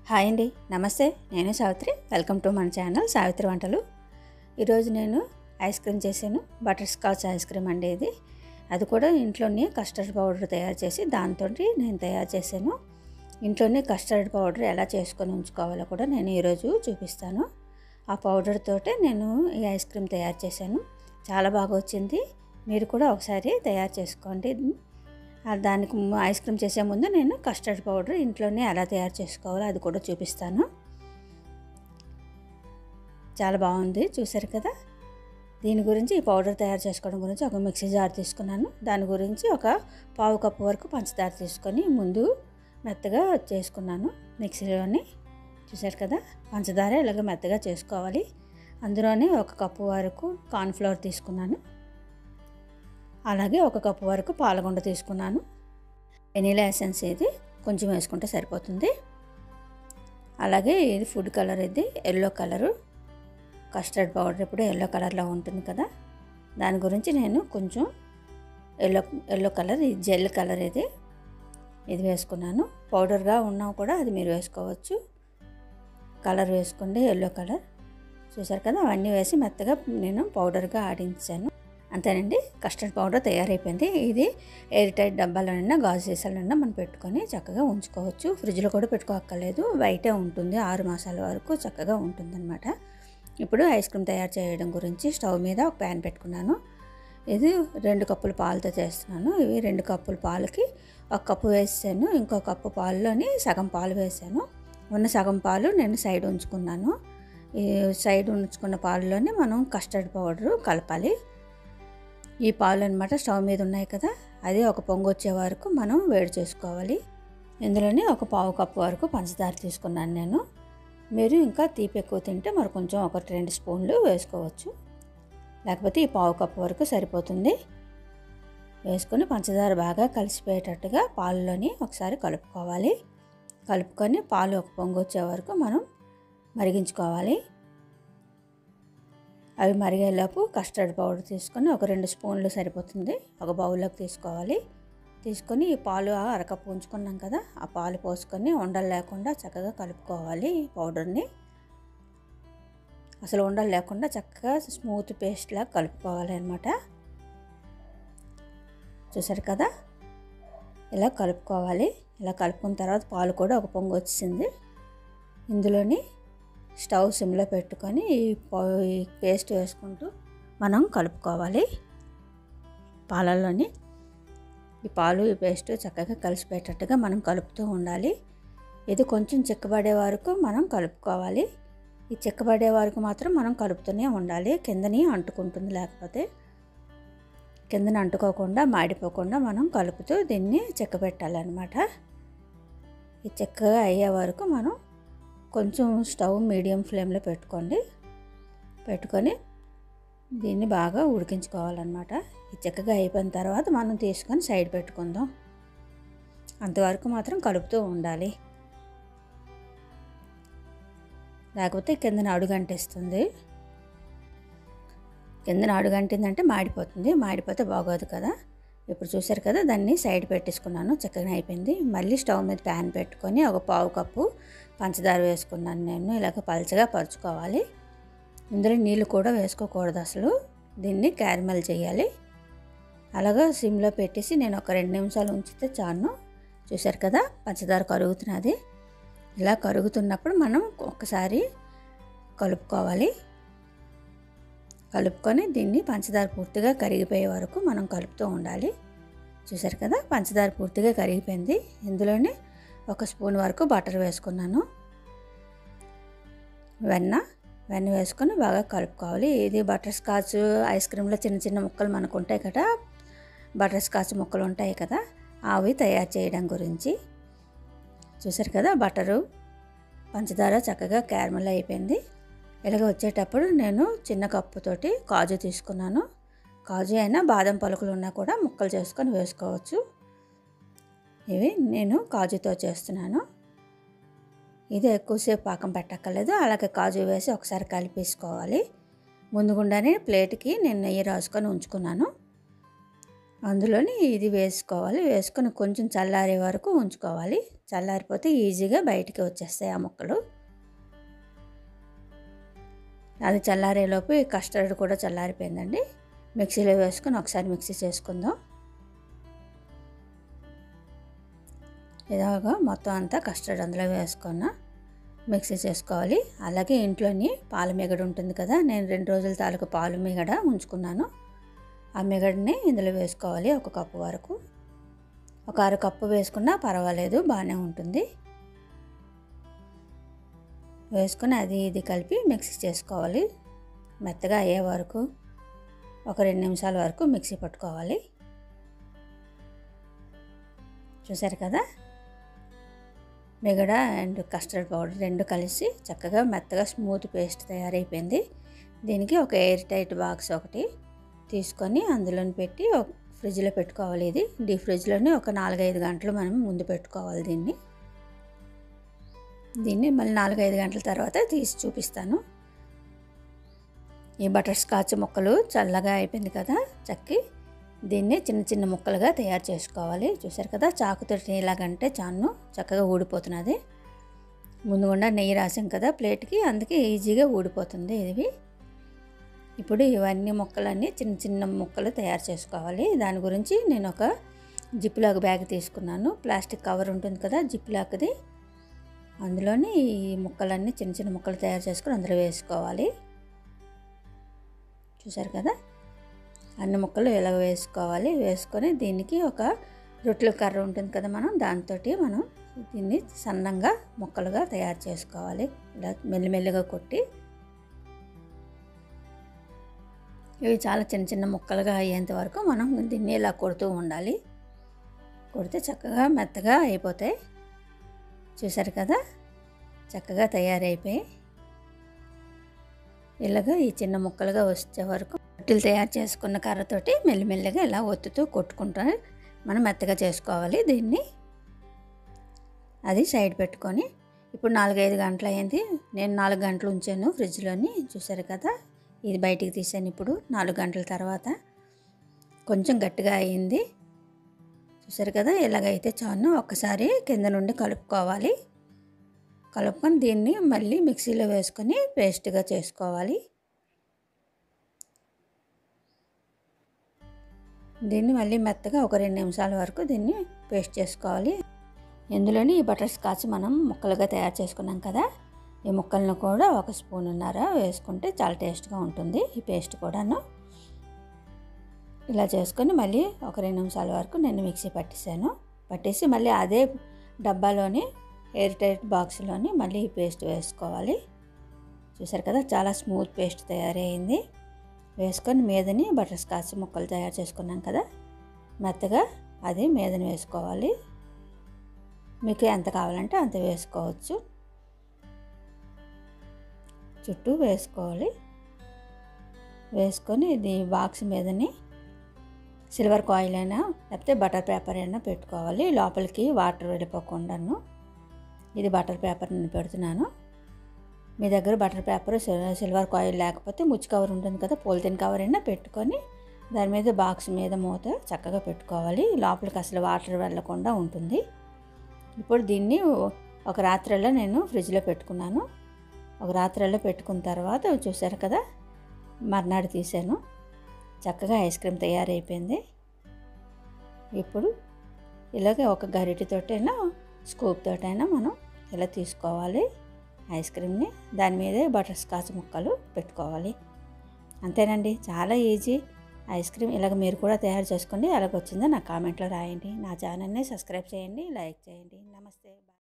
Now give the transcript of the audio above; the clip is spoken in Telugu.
హాయ్ అండి నమస్తే నేను సావిత్రి వెల్కమ్ టు మన ఛానల్ సావిత్రి వంటలు ఈరోజు నేను ఐస్ క్రీమ్ చేశాను బటర్ స్కాచ్ ఐస్ క్రీమ్ అండి ఇది అది కూడా ఇంట్లోనే కస్టర్డ్ పౌడర్ తయారు చేసి దాంతో నేను తయారు చేశాను ఇంట్లోనే కస్టర్డ్ పౌడర్ ఎలా చేసుకొని ఉంచుకోవాలో కూడా నేను ఈరోజు చూపిస్తాను ఆ పౌడర్ తోటే నేను ఈ ఐస్ క్రీమ్ తయారు చేశాను చాలా బాగా వచ్చింది మీరు కూడా ఒకసారి తయారు చేసుకోండి ఆ దానికి ము- ఐస్ క్రీమ్ చేసే ముందు నేను కస్టర్డ్ పౌడర్ ఇంట్లోనే ఎలా తయారు చేసుకోవాలో అది కూడా చూపిస్తాను చాలా బాగుంది చూసారు కదా దీని గురించి ఈ పౌడర్ తయారు చేసుకోవడం గురించి ఒక మిక్సీ జార్ తీసుకున్నాను దాని గురించి ఒక పావు కప్పు వరకు పంచదార తీసుకొని ముందు మెత్తగా చేసుకున్నాను మిక్సీలోని చూసారు కదా పంచదార ఇలాగ మెత్తగా చేసుకోవాలి అందులోనే ఒక కప్పు వరకు కార్న్ఫ్లవర్ తీసుకున్నాను అలాగే ఒక కప్పు వరకు పాలగుండ తీసుకున్నాను వెనీలా ఎసెన్స్ ఇది కొంచెం వేసుకుంటే సరిపోతుంది అలాగే ఇది ఫుడ్ కలర్ ఇది ఎల్లో కలరు కస్టర్డ్ పౌడర్ ఇప్పుడు ఎల్లో కలర్లో ఉంటుంది కదా దాని గురించి నేను కొంచెం ఎల్లో ఎల్లో కలర్ ఇది జెల్ కలర్ ఇది ఇది వేసుకున్నాను పౌడర్గా ఉన్నా కూడా అది మీరు వేసుకోవచ్చు కలర్ వేసుకోండి ఎల్లో కలర్ చూసారు కదా అవన్నీ వేసి మెత్తగా నేను పౌడర్గా ఆడించాను అంతేనండి కస్టర్డ్ పౌడర్ తయారైపోయింది ఇది ఎయిర్ టైట్ డబ్బాలోనైనా గాజు సీసాలైనా మనం పెట్టుకొని చక్కగా ఉంచుకోవచ్చు ఫ్రిడ్జ్లో కూడా పెట్టుకోక్కర్లేదు బయటే ఉంటుంది ఆరు మాసాల వరకు చక్కగా ఉంటుందన్నమాట ఇప్పుడు ఐస్ క్రీమ్ తయారు చేయడం గురించి స్టవ్ మీద ఒక ప్యాన్ పెట్టుకున్నాను ఇది రెండు కప్పుల పాలతో చేస్తున్నాను ఇవి రెండు కప్పుల పాలకి ఒక కప్పు వేసాను ఇంకో కప్పు పాలులోని సగం పాలు వేసాను ఉన్న సగం పాలు నేను సైడ్ ఉంచుకున్నాను ఈ సైడ్ ఉంచుకున్న పాలులోనే మనం కస్టర్డ్ పౌడరు కలపాలి ఈ పాలు అనమాట స్టవ్ మీద ఉన్నాయి కదా అది ఒక పొంగు వచ్చే వరకు మనం వేడి చేసుకోవాలి ఇందులోనే ఒక పావు కప్పు వరకు పంచదార తీసుకున్నాను నేను మీరు ఇంకా తీపి ఎక్కువ తింటే మరి కొంచెం ఒక రెండు స్పూన్లు వేసుకోవచ్చు లేకపోతే ఈ పావు కప్పు వరకు సరిపోతుంది వేసుకొని పంచదార బాగా కలిసిపోయేటట్టుగా పాలులోని ఒకసారి కలుపుకోవాలి కలుపుకొని పాలు ఒక పొంగు వచ్చే వరకు మనం మరిగించుకోవాలి అవి మరిగేలోపు కస్టర్డ్ పౌడర్ తీసుకొని ఒక రెండు స్పూన్లు సరిపోతుంది ఒక బౌల్లోకి తీసుకోవాలి తీసుకొని ఈ పాలు ఆ అరకప్పు ఉంచుకున్నాం కదా ఆ పాలు పోసుకొని ఉండలు లేకుండా చక్కగా కలుపుకోవాలి ఈ పౌడర్ని అసలు ఉండలు లేకుండా చక్కగా స్మూత్ పేస్ట్లా కలుపుకోవాలి అనమాట చూసారు కదా ఇలా కలుపుకోవాలి ఇలా కలుపుకున్న తర్వాత పాలు కూడా ఒక పొంగు వచ్చింది ఇందులోని స్టవ్ సిమ్లో పెట్టుకొని ఈ పౌ- ఈ పేస్ట్ వేసుకుంటూ మనం కలుపుకోవాలి పాలల్లోని ఈ పాలు ఈ పేస్ట్ చక్కగా కలిసిపోయేటట్టుగా మనం కలుపుతూ ఉండాలి ఇది కొంచెం చిక్కబడే వరకు మనం కలుపుకోవాలి ఈ చిక్కబడే వరకు మాత్రం మనం కలుపుతూనే ఉండాలి కిందని అంటుకుంటుంది లేకపోతే కిందన అంటుకోకుండా మాడిపోకుండా మనం కలుపుతూ దీన్ని చెక్కబెట్టాలన్నమాట ఈ చెక్కగా అయ్యే వరకు మనం కొంచెం స్టవ్ మీడియం ఫ్లేమ్లో పెట్టుకోండి పెట్టుకొని దీన్ని బాగా ఉడికించుకోవాలన్నమాట ఈ చక్కగా అయిపోయిన తర్వాత మనం తీసుకొని సైడ్ పెట్టుకుందాం అంతవరకు మాత్రం కలుపుతూ ఉండాలి లేకపోతే కిందన అడుగంటేస్తుంది కిందన అడుగంటిందంటే మాడిపోతుంది మాడిపోతే బాగోదు కదా ఇప్పుడు చూసారు కదా దాన్ని సైడ్ పెట్టేసుకున్నాను చక్కగా అయిపోయింది మళ్ళీ స్టవ్ మీద ప్యాన్ పెట్టుకొని ఒక పావు కప్పు పంచదార వేసుకున్నాను నేను ఇలాగ పలచగా పరుచుకోవాలి ఇందులో నీళ్ళు కూడా వేసుకోకూడదు అసలు దీన్ని క్యారమల్ చేయాలి అలాగా సిమ్లో పెట్టేసి నేను ఒక రెండు నిమిషాలు ఉంచితే చాను చూసారు కదా పంచదార కరుగుతున్నది ఇలా కరుగుతున్నప్పుడు మనం ఒక్కసారి కలుపుకోవాలి కలుపుకొని దీన్ని పంచదార పూర్తిగా కరిగిపోయే వరకు మనం కలుపుతూ ఉండాలి చూసారు కదా పంచదార పూర్తిగా కరిగిపోయింది ఇందులోనే ఒక స్పూన్ వరకు బటర్ వేసుకున్నాను వెన్న వెన్న వేసుకొని బాగా కలుపుకోవాలి ఇది బటర్ స్కాచ్ ఐస్ క్రీమ్లో చిన్న చిన్న ముక్కలు మనకు ఉంటాయి కదా బటర్ స్కాచ్ ముక్కలు ఉంటాయి కదా అవి తయారు చేయడం గురించి చూసారు కదా బటరు పంచదార చక్కగా క్యారమల్ అయిపోయింది ఇలాగ వచ్చేటప్పుడు నేను చిన్న కప్పుతోటి కాజు తీసుకున్నాను కాజు అయినా బాదం పలుకులు ఉన్నా కూడా ముక్కలు చేసుకొని వేసుకోవచ్చు ఇవి నేను కాజుతో చేస్తున్నాను ఇది ఎక్కువసేపు పాకం పెట్టక్కర్లేదు అలాగే కాజు వేసి ఒకసారి కలిపేసుకోవాలి ముందుగుండానే ప్లేట్కి నేను నెయ్యి రాసుకొని ఉంచుకున్నాను అందులోని ఇది వేసుకోవాలి వేసుకొని కొంచెం చల్లారే వరకు ఉంచుకోవాలి చల్లారిపోతే ఈజీగా బయటికి వచ్చేస్తాయి ఆ ముక్కలు అది చల్లారేలోపు ఈ కస్టర్డ్ కూడా చల్లారిపోయిందండి మిక్సీలో వేసుకొని ఒకసారి మిక్సీ చేసుకుందాం ఇలాగా మొత్తం అంతా కస్టర్డ్ అందులో వేసుకున్న మిక్సీ చేసుకోవాలి అలాగే ఇంట్లోని పాల మిగడ ఉంటుంది కదా నేను రెండు రోజుల తాలూకు పాలు మిగడ ఉంచుకున్నాను ఆ మిగడని ఇందులో వేసుకోవాలి ఒక కప్పు వరకు ఒక అర కప్పు వేసుకున్నా పర్వాలేదు బాగానే ఉంటుంది వేసుకొని అది ఇది కలిపి మిక్సీ చేసుకోవాలి మెత్తగా అయ్యే వరకు ఒక రెండు నిమిషాల వరకు మిక్సీ పట్టుకోవాలి చూసారు కదా మిగడ అండ్ కస్టర్డ్ పౌడర్ రెండు కలిసి చక్కగా మెత్తగా స్మూత్ పేస్ట్ తయారైపోయింది దీనికి ఒక ఎయిర్ టైట్ బాక్స్ ఒకటి తీసుకొని అందులో పెట్టి ఫ్రిడ్జ్లో పెట్టుకోవాలి ఇది డీ ఫ్రిడ్జ్లోనే ఒక నాలుగైదు గంటలు మనం ముందు పెట్టుకోవాలి దీన్ని దీన్ని మళ్ళీ నాలుగైదు గంటల తర్వాత తీసి చూపిస్తాను ఈ బటర్ స్కాచ్ ముక్కలు చల్లగా అయిపోయింది కదా చక్కి దీన్ని చిన్న చిన్న ముక్కలుగా తయారు చేసుకోవాలి చూసారు కదా చాకుతో ఇలాగంటే చాను చక్కగా ఊడిపోతున్నది ముందుగుండా నెయ్యి రాసాం కదా ప్లేట్కి అందుకే ఈజీగా ఊడిపోతుంది ఇది ఇప్పుడు ఇవన్నీ ముక్కలన్నీ చిన్న చిన్న ముక్కలు తయారు చేసుకోవాలి దాని గురించి నేను ఒక జిప్లాక్ బ్యాగ్ తీసుకున్నాను ప్లాస్టిక్ కవర్ ఉంటుంది కదా జిప్లాక్ది అందులోని ఈ ముక్కలన్నీ చిన్న చిన్న ముక్కలు తయారు చేసుకొని అందులో వేసుకోవాలి చూసారు కదా అన్ని ముక్కలు ఇలా వేసుకోవాలి వేసుకొని దీనికి ఒక రొట్టెల కర్ర ఉంటుంది కదా మనం దాంతో మనం దీన్ని సన్నంగా ముక్కలుగా తయారు చేసుకోవాలి ఇలా మెల్లిమెల్లిగా కొట్టి ఇవి చాలా చిన్న చిన్న ముక్కలుగా అయ్యేంత వరకు మనం దీన్ని ఇలా కొడుతూ ఉండాలి కొడితే చక్కగా మెత్తగా అయిపోతాయి చూసారు కదా చక్కగా తయారైపోయి ఇలాగ ఈ చిన్న ముక్కలుగా వచ్చే వరకు రొట్టెలు తయారు చేసుకున్న కర్రతోటి మెల్లిమెల్లిగా ఇలా ఒత్తుతూ కొట్టుకుంటూ మనం మెత్తగా చేసుకోవాలి దీన్ని అది సైడ్ పెట్టుకొని ఇప్పుడు నాలుగైదు గంటలు అయింది నేను నాలుగు గంటలు ఉంచాను ఫ్రిడ్జ్లోని చూసారు కదా ఇది బయటికి తీసాను ఇప్పుడు నాలుగు గంటల తర్వాత కొంచెం గట్టిగా అయింది చూసారు కదా ఇలాగైతే చాను ఒక్కసారి కింద నుండి కలుపుకోవాలి కలుపుకొని దీన్ని మళ్ళీ మిక్సీలో వేసుకొని పేస్ట్గా చేసుకోవాలి దీన్ని మళ్ళీ మెత్తగా ఒక రెండు నిమిషాల వరకు దీన్ని పేస్ట్ చేసుకోవాలి ఇందులోని ఈ బటర్ స్కాచ్ మనం ముక్కలుగా తయారు చేసుకున్నాం కదా ఈ ముక్కలను కూడా ఒక స్పూన్ ఉన్నారా వేసుకుంటే చాలా టేస్ట్గా ఉంటుంది ఈ పేస్ట్ కూడాను ఇలా చేసుకొని మళ్ళీ ఒక రెండు నిమిషాల వరకు నేను మిక్సీ పట్టేసాను పట్టేసి మళ్ళీ అదే డబ్బాలోని ఎయిర్ టైట్ బాక్స్లోని మళ్ళీ ఈ పేస్ట్ వేసుకోవాలి చూసారు కదా చాలా స్మూత్ పేస్ట్ తయారైంది వేసుకొని మీదని బటర్ స్కాచ్ ముక్కలు తయారు చేసుకున్నాం కదా మెత్తగా అది మీదని వేసుకోవాలి మీకు ఎంత కావాలంటే అంత వేసుకోవచ్చు చుట్టూ వేసుకోవాలి వేసుకొని ఇది బాక్స్ మీదని సిల్వర్ కాయిల్ అయినా లేకపోతే బటర్ పేపర్ అయినా పెట్టుకోవాలి లోపలికి వాటర్ వెళ్ళిపోకుండాను ఇది బటర్ పేపర్ నేను పెడుతున్నాను మీ దగ్గర బటర్ పేపర్ సిల్వర్ కాయిల్ లేకపోతే ముచ్చి కవర్ ఉంటుంది కదా పోలిథిన్ కవర్ అయినా పెట్టుకొని దాని మీద బాక్స్ మీద మూత చక్కగా పెట్టుకోవాలి లోపలికి అసలు వాటర్ వెళ్ళకుండా ఉంటుంది ఇప్పుడు దీన్ని ఒక రాత్రిలో నేను ఫ్రిడ్జ్లో పెట్టుకున్నాను ఒక రాత్రిలో పెట్టుకున్న తర్వాత చూసారు కదా మర్నాడు తీసాను చక్కగా ఐస్ క్రీమ్ తయారైపోయింది ఇప్పుడు ఇలాగే ఒక గరిటెతోటైనా స్కూప్ తోటైనా మనం ఇలా తీసుకోవాలి ఐస్ క్రీమ్ని దాని మీదే బటర్ స్కాచ్ ముక్కలు పెట్టుకోవాలి అంతేనండి చాలా ఈజీ ఐస్ క్రీమ్ ఇలాగ మీరు కూడా తయారు చేసుకోండి ఎలాగొచ్చిందో నా కామెంట్లో రాయండి నా ఛానల్ని సబ్స్క్రైబ్ చేయండి లైక్ చేయండి నమస్తే